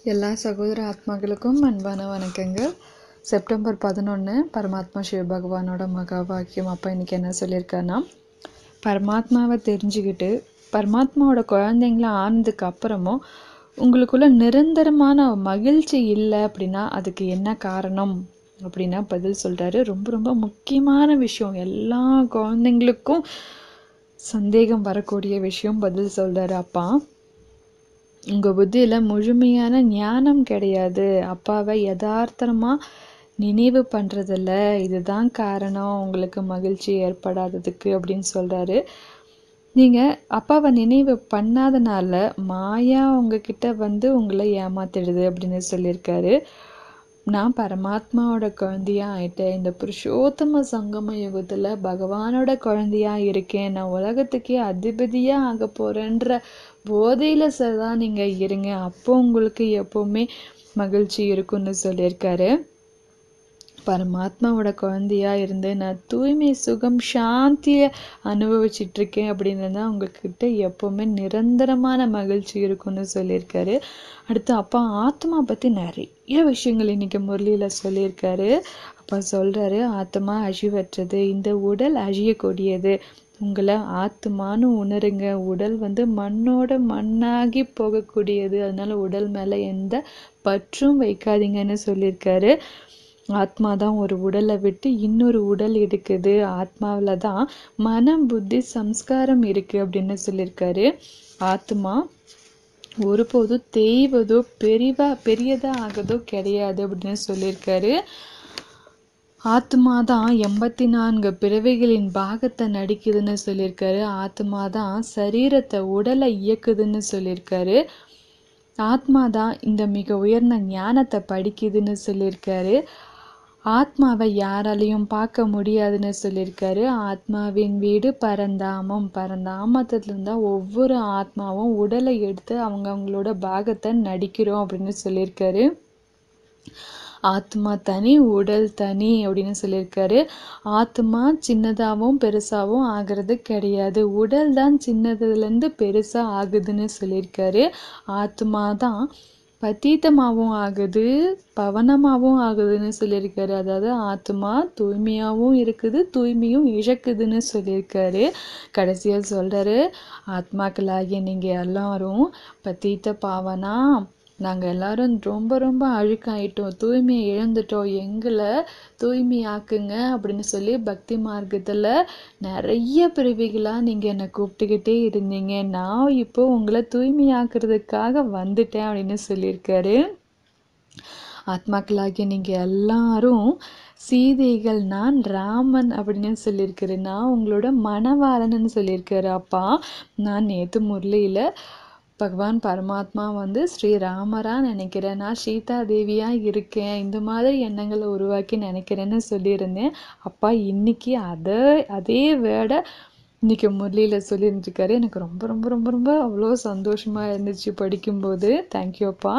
எல்லா சகோதர ஆத்மாக்களுக்கும் அன்பான வணக்கங்கள் செப்டம்பர் பதினொன்று பரமாத்மா சிவ பகவானோட மகா வாக்கியம் அப்பா இன்னைக்கு என்ன சொல்லியிருக்காருன்னா பரமாத்மாவை தெரிஞ்சுக்கிட்டு பரமாத்மாவோட குழந்தைங்களா ஆனதுக்கு அப்புறமும் உங்களுக்குள்ள நிரந்தரமான மகிழ்ச்சி இல்லை அப்படின்னா அதுக்கு என்ன காரணம் அப்படின்னா பதில் சொல்கிறாரு ரொம்ப ரொம்ப முக்கியமான விஷயம் எல்லா குழந்தைங்களுக்கும் சந்தேகம் வரக்கூடிய விஷயம் பதில் சொல்கிறாரு அப்பா உங்கள் புத்தியில் முழுமையான ஞானம் கிடையாது அப்பாவை யதார்த்தமாக நினைவு பண்ணுறதில்ல இதுதான் காரணம் உங்களுக்கு மகிழ்ச்சி ஏற்படாததுக்கு அப்படின்னு சொல்கிறாரு நீங்கள் அப்பாவை நினைவு பண்ணாதனால மாயா உங்ககிட்ட வந்து உங்களை ஏமாத்திடுது அப்படின்னு சொல்லியிருக்காரு நான் பரமாத்மாவோட குழந்தையா ஆயிட்டேன் இந்த புருஷோத்தம சங்கம யுகத்தில் பகவானோட குழந்தையா இருக்கேன் நான் உலகத்துக்கே அதிபதியாக ஆக போகிறேன்ற போதையில் சதா நீங்கள் இருங்க அப்போ உங்களுக்கு எப்போவுமே மகிழ்ச்சி இருக்குன்னு சொல்லியிருக்காரு பரமாத்மாவோட குழந்தையா இருந்து நான் தூய்மை சுகம் சாந்தியை அனுபவிச்சிட்டு இருக்கேன் அப்படின்னு தான் உங்ககிட்ட எப்போவுமே நிரந்தரமான மகிழ்ச்சி இருக்குன்னு சொல்லியிருக்காரு அடுத்து அப்பா ஆத்மா பற்றி நிறைய விஷயங்கள் இன்னைக்கு முரளியில் சொல்லியிருக்காரு அப்பா சொல்கிறாரு ஆத்மா அழிவற்றது இந்த உடல் அழியக்கூடியது உங்களை ஆத்மான்னு உணருங்க உடல் வந்து மண்ணோட மண்ணாகி போகக்கூடியது அதனால உடல் மேலே எந்த பற்றும் வைக்காதீங்கன்னு சொல்லியிருக்காரு ஆத்மா தான் ஒரு உடலை விட்டு இன்னொரு உடல் எடுக்குது ஆத்மாவில் தான் மனம் புத்தி சம்ஸ்காரம் இருக்குது அப்படின்னு சொல்லியிருக்காரு ஆத்மா ஒருபோதும் தேய்வதோ பெரிவா பெரியதா ஆகதோ கிடையாது அப்படின்னு சொல்லியிருக்காரு ஆத்மா தான் எண்பத்தி நான்கு பிறவைகளின் பாகத்தை நடிக்குதுன்னு சொல்லியிருக்காரு ஆத்மா தான் சரீரத்தை உடலை இயக்குதுன்னு சொல்லியிருக்காரு ஆத்மா தான் இந்த மிக உயர்ந்த ஞானத்தை படிக்குதுன்னு சொல்லியிருக்காரு ஆத்மாவை யாராலையும் பார்க்க முடியாதுன்னு சொல்லியிருக்காரு ஆத்மாவின் வீடு பரந்தாமம் பரந்தாமத்துல இருந்தால் ஒவ்வொரு ஆத்மாவும் உடலை எடுத்து அவங்க அவங்களோட பாகத்தை நடிக்கிறோம் அப்படின்னு சொல்லியிருக்காரு ஆத்மா தனி உடல் தனி அப்படின்னு சொல்லியிருக்காரு ஆத்மா சின்னதாகவும் பெருசாகவும் ஆகிறது கிடையாது உடல் தான் சின்னதுலேருந்து பெருசாக ஆகுதுன்னு சொல்லியிருக்காரு ஆத்மா தான் பத்தீத்தமாகவும் ஆகுது பவனமாகவும் ஆகுதுன்னு சொல்லியிருக்காரு அதாவது ஆத்மா தூய்மையாகவும் இருக்குது தூய்மையும் இழக்குதுன்னு சொல்லியிருக்காரு கடைசியாக சொல்கிறாரு ஆத்மாக்களாகிய நீங்கள் எல்லாரும் பத்தீத்த பாவனா நாங்கள் எல்லாரும் ரொம்ப ரொம்ப அழுக்காயிட்டோம் தூய்மையை இழந்துட்டோம் எங்களை தூய்மையாக்குங்க அப்படின்னு சொல்லி பக்தி மார்க்கத்தில் நிறைய பிறவிகளாக நீங்கள் என்னை கூப்பிட்டுக்கிட்டே இருந்தீங்க நான் இப்போ உங்களை தூய்மையாக்குறதுக்காக வந்துட்டேன் அப்படின்னு சொல்லியிருக்காரு ஆத்மாக்களாகிய நீங்கள் எல்லாரும் சீதைகள் நான் ராமன் அப்படின்னு சொல்லியிருக்காரு நான் உங்களோட மணவாளன்னு சொல்லியிருக்காரு அப்பா நான் நேற்று முரளியில் பகவான் பரமாத்மா வந்து ஸ்ரீராமராக நினைக்கிறேன் நான் சீதா தேவியாக இருக்கேன் இந்த மாதிரி எண்ணங்களை உருவாக்கி நினைக்கிறேன்னு சொல்லியிருந்தேன் அப்பா இன்னைக்கு அதை அதே வேர்டை இன்னைக்கு முரளியில் சொல்லியிருந்துருக்காரு எனக்கு ரொம்ப ரொம்ப ரொம்ப ரொம்ப அவ்வளோ சந்தோஷமாக இருந்துச்சு படிக்கும்போது தேங்க்யூ அப்பா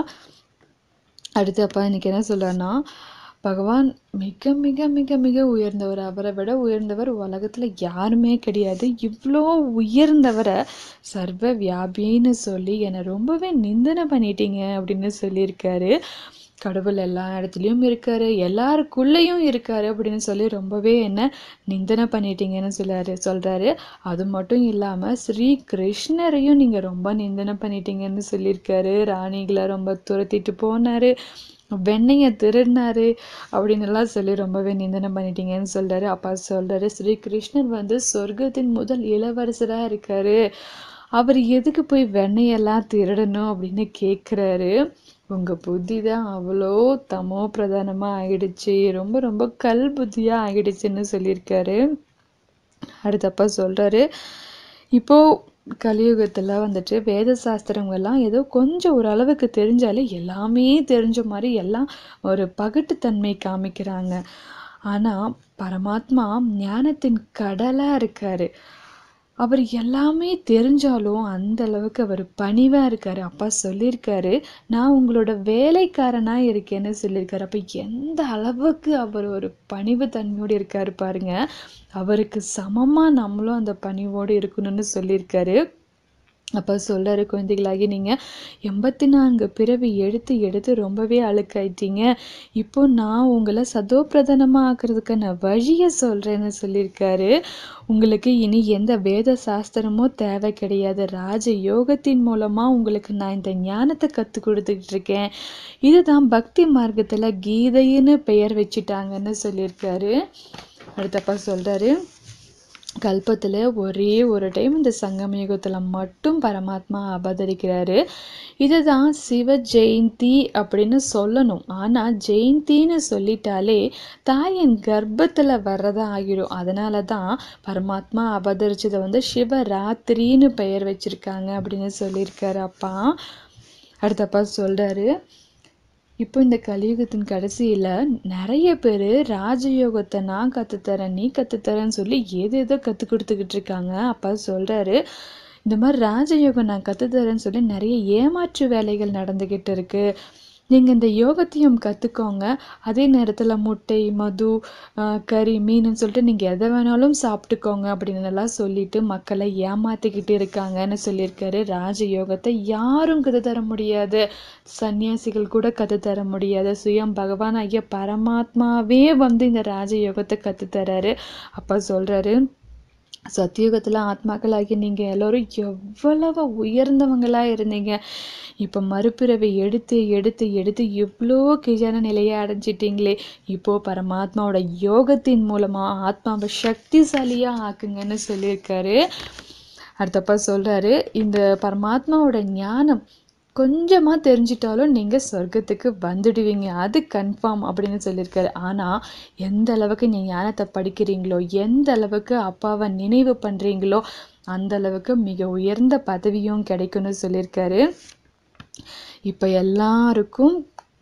அடுத்து அப்பா இன்னைக்கு என்ன சொல்கிறேன்னா பகவான் மிக மிக மிக மிக உயர்ந்தவர் அவரை விட உயர்ந்தவர் உலகத்தில் யாருமே கிடையாது இவ்வளோ உயர்ந்தவரை சர்வ வியாபின்னு சொல்லி என்னை ரொம்பவே நிந்தனை பண்ணிட்டீங்க அப்படின்னு சொல்லியிருக்காரு கடவுள் எல்லா இடத்துலையும் இருக்காரு எல்லாருக்குள்ளேயும் இருக்காரு அப்படின்னு சொல்லி ரொம்பவே என்ன நிந்தனை பண்ணிட்டீங்கன்னு சொல்லாரு சொல்றாரு அது மட்டும் இல்லாமல் ஸ்ரீ கிருஷ்ணரையும் நீங்கள் ரொம்ப நிந்தனை பண்ணிட்டீங்கன்னு சொல்லியிருக்காரு ராணிகளை ரொம்ப துரத்திட்டு போனாரு வெண்ணையை திருடினாரு அப்படின்னு எல்லாம் சொல்லி ரொம்பவே நிந்தனை பண்ணிட்டீங்கன்னு சொல்றாரு அப்பா சொல்றாரு ஸ்ரீ கிருஷ்ணர் வந்து சொர்க்கத்தின் முதல் இளவரசராக இருக்காரு அவர் எதுக்கு போய் வெண்ணையெல்லாம் திருடணும் அப்படின்னு கேட்குறாரு உங்கள் புத்தி தான் அவ்வளோ தமோ பிரதானமாக ஆகிடுச்சு ரொம்ப ரொம்ப கல் புத்தியாக ஆகிடுச்சுன்னு சொல்லியிருக்காரு அடுத்தப்பா சொல்கிறாரு இப்போது கலியுகத்தில் வந்துட்டு வேத சாஸ்திரங்கள்லாம் ஏதோ கொஞ்சம் ஓரளவுக்கு தெரிஞ்சாலே எல்லாமே தெரிஞ்ச மாதிரி எல்லாம் ஒரு பகட்டுத்தன்மை காமிக்கிறாங்க ஆனால் பரமாத்மா ஞானத்தின் கடலாக இருக்கார் அவர் எல்லாமே தெரிஞ்சாலும் அந்த அளவுக்கு அவர் பணிவாக இருக்கார் அப்பா சொல்லியிருக்காரு நான் உங்களோட வேலைக்காரனாக இருக்கேன்னு சொல்லியிருக்காரு அப்போ எந்த அளவுக்கு அவர் ஒரு பணிவு தன்மையோடு இருக்காரு பாருங்க அவருக்கு சமமாக நம்மளும் அந்த பணிவோடு இருக்கணும்னு சொல்லியிருக்காரு அப்போ சொல்கிறாரு குழந்தைகளாகி நீங்கள் எண்பத்தி நான்கு பிறவி எடுத்து எடுத்து ரொம்பவே அழுக்காயிட்டீங்க இப்போ நான் உங்களை சதோப்பிரதானமாக ஆக்குறதுக்கான வழியை சொல்கிறேன்னு சொல்லியிருக்காரு உங்களுக்கு இனி எந்த வேத சாஸ்திரமோ தேவை கிடையாது ராஜ யோகத்தின் மூலமாக உங்களுக்கு நான் இந்த ஞானத்தை கற்றுக் கொடுத்துக்கிட்டு இருக்கேன் இதுதான் பக்தி மார்க்கத்தில் கீதைன்னு பெயர் வச்சுட்டாங்கன்னு சொல்லியிருக்காரு அடுத்தப்பா சொல்கிறாரு கல்பத்தில் ஒரே ஒரு டைம் இந்த சங்கம யுகத்தில் மட்டும் பரமாத்மா அவதரிக்கிறாரு இதுதான் சிவ ஜெயந்தி அப்படின்னு சொல்லணும் ஆனால் ஜெயந்தின்னு சொல்லிட்டாலே தாயின் கர்ப்பத்தில் வர்றதா ஆகிடும் அதனால தான் பரமாத்மா அவதரிச்சதை வந்து சிவராத்திரின்னு பெயர் வச்சிருக்காங்க அப்படின்னு சொல்லியிருக்காரு அப்பா அடுத்தப்பா சொல்கிறாரு இப்போ இந்த கலியுகத்தின் கடைசியில் நிறைய பேர் ராஜயோகத்தை நான் கற்றுத்தரேன் நீ கற்றுத்தரேன்னு சொல்லி ஏதேதோ கற்றுக் கொடுத்துக்கிட்டு இருக்காங்க அப்பா சொல்கிறாரு இந்த மாதிரி ராஜயோகம் நான் கற்றுத்தரேன்னு சொல்லி நிறைய ஏமாற்று வேலைகள் நடந்துக்கிட்டு இருக்கு நீங்கள் இந்த யோகத்தையும் கற்றுக்கோங்க அதே நேரத்தில் முட்டை மது ஆஹ் கறி மீனுன்னு சொல்லிட்டு நீங்கள் எதை வேணாலும் சாப்பிட்டுக்கோங்க அப்படின்னு எல்லாம் சொல்லிட்டு மக்களை ஏமாத்திக்கிட்டு இருக்காங்கன்னு சொல்லியிருக்காரு ராஜயோகத்தை யாரும் கற்றுத்தர முடியாது சன்னியாசிகள் கூட கற்றுத்தர முடியாது சுயம் பகவான் ஐயா பரமாத்மாவே வந்து இந்த ராஜயோகத்தை கற்றுத்தராரு அப்போ சொல்கிறாரு சத்தியுகத்தில் ஆத்மாக்களாகி நீங்கள் எல்லோரும் எவ்வளவு உயர்ந்தவங்களா இருந்தீங்க இப்போ மறுபிறவை எடுத்து எடுத்து எடுத்து எவ்வளோ கீழான நிலையை அடைஞ்சிட்டீங்களே இப்போ பரமாத்மாவோட யோகத்தின் மூலமாக ஆத்மாவை சக்திசாலியாக ஆக்குங்கன்னு சொல்லியிருக்காரு அடுத்தப்பா சொல்கிறாரு இந்த பரமாத்மாவோட ஞானம் கொஞ்சமாக தெரிஞ்சிட்டாலும் நீங்கள் சொர்க்கத்துக்கு வந்துடுவீங்க அது கன்ஃபார்ம் அப்படின்னு சொல்லியிருக்காரு ஆனால் எந்த அளவுக்கு நீ ஞானத்தை படிக்கிறீங்களோ எந்த அளவுக்கு அப்பாவை நினைவு பண்ணுறீங்களோ அந்த அளவுக்கு மிக உயர்ந்த பதவியும் கிடைக்கும்னு சொல்லியிருக்காரு இப்போ எல்லாருக்கும்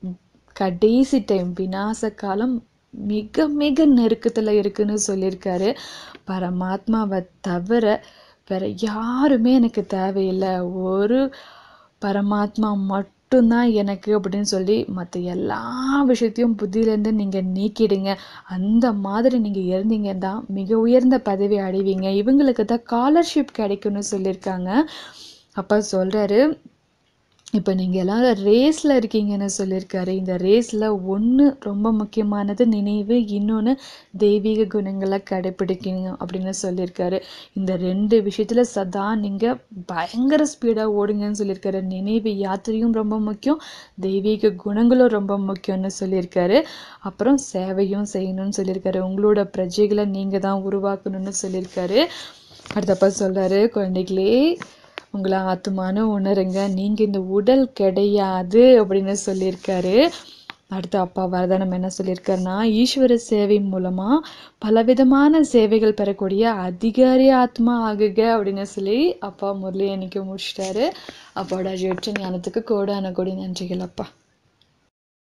கடைசி டைம் விநாச காலம் மிக மிக நெருக்கத்தில் இருக்குன்னு சொல்லியிருக்காரு பரமாத்மாவை தவிர வேற யாருமே எனக்கு தேவையில்லை ஒரு பரமாத்மா மட்டும்தான் எனக்கு அப்படின்னு சொல்லி மற்ற எல்லா விஷயத்தையும் புத்தியிலேருந்து நீங்கள் நீக்கிடுங்க அந்த மாதிரி நீங்கள் இருந்தீங்க தான் மிக உயர்ந்த பதவி அடைவீங்க இவங்களுக்கு தான் ஸ்காலர்ஷிப் கிடைக்கும்னு சொல்லியிருக்காங்க அப்பா சொல்கிறாரு இப்போ நீங்கள் எல்லாரும் ரேஸில் இருக்கீங்கன்னு சொல்லியிருக்காரு இந்த ரேஸில் ஒன்று ரொம்ப முக்கியமானது நினைவு இன்னொன்று தெய்வீக குணங்களை கடைப்பிடிக்கணும் அப்படின்னு சொல்லியிருக்காரு இந்த ரெண்டு விஷயத்தில் சதா நீங்கள் பயங்கர ஸ்பீடாக ஓடுங்கன்னு சொல்லியிருக்காரு நினைவு யாத்திரையும் ரொம்ப முக்கியம் தெய்வீக குணங்களும் ரொம்ப முக்கியம்னு சொல்லியிருக்காரு அப்புறம் சேவையும் செய்யணும்னு சொல்லியிருக்காரு உங்களோட பிரஜைகளை நீங்கள் தான் உருவாக்கணும்னு சொல்லியிருக்காரு அடுத்தப்பா சொல்கிறாரு குழந்தைகளே உங்களை ஆத்துமானு உணருங்க நீங்கள் இந்த உடல் கிடையாது அப்படின்னு சொல்லியிருக்காரு அடுத்து அப்பா வரதானம் என்ன சொல்லியிருக்காருன்னா ஈஸ்வர சேவை மூலமாக பலவிதமான சேவைகள் பெறக்கூடிய அதிகாரி ஆத்மா ஆகுக அப்படின்னு சொல்லி அப்பா முரளி அன்னைக்கு முடிச்சிட்டாரு அப்பாவோட அழிவற்ற ஞானத்துக்கு கோடான கோடி நன்றிகள் அப்பா